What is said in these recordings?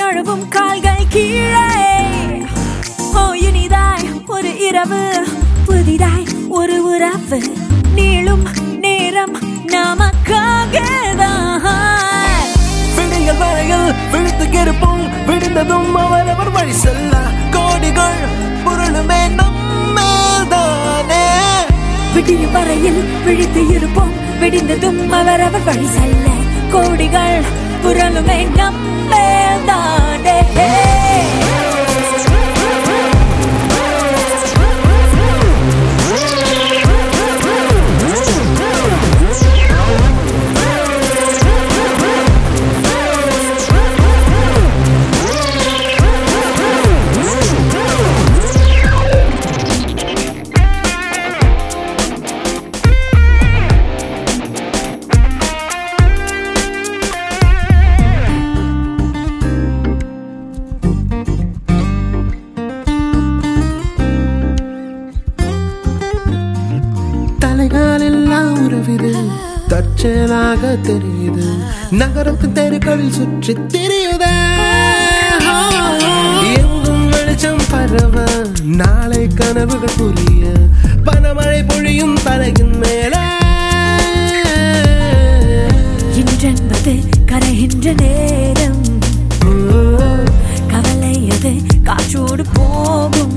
நழுவும் கால்கள் கீழே ஓ இனிதாய் ஒரு இரவு புதிதாய் ஒரு உறவு நீளும் நேரம் நமக்காகதான் விடியல் வரையில் விழுத்து இருப்போம் விடிந்ததும் அவரவர் வழி செல்ல கோடிகள் பொருளுமே நம்மேல்தானே விடியும் வரையில் விழித்து இருப்போம் விடிந்ததும் அவரவர் வழி செல்ல கோடிகள் புரளுமே நம்மேல்தானே தலைகாலெல்லாம் உறவிது தற்செயலாக தெரியுது நகரத்து தெருக்களில் சுற்றி தெரியுதே எங்கும் வெளிச்சம் பரவ நாளை கனவுகள் புரிய பனமழை பொழியும் தலையின் மேலே இன்றென்பது கரைகின்ற நேரம் கவலை அது காற்றோடு போகும்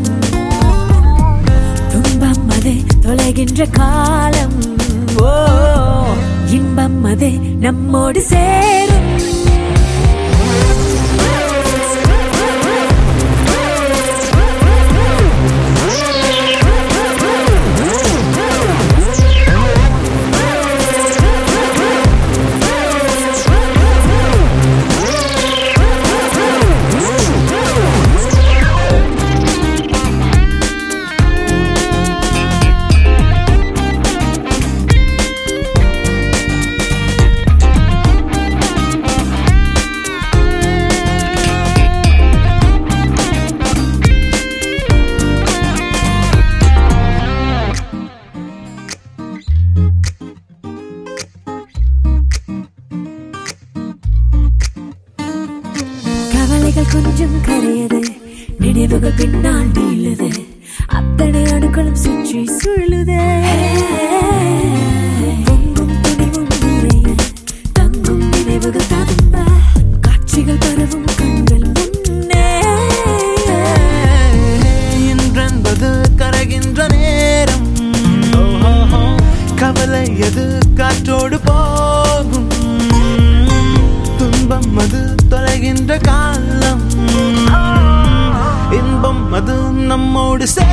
துன்பம் அது தொலைகின்ற காலம் ஓ இன்பம் அது நம்மோடு சேரும் கவலைகள் கொஞ்சம் கரையது நினைவுகள் பின்னால் நீளுது அத்தனை அணுக்களும் சுற்றி சுழலுது பொங்கும் துணிவும் நிறைய தங்கும் நினைவுகள் ததும்ப காட்சிகள் பரவும் கண்கள் முன்னே இன்றென்பது கரைகின்ற நேரம் கவலை எது காற்றோடு போகும் துன்பம் அது தொலைகின்ற காலம் இன்பம் அது நம்மோடு சே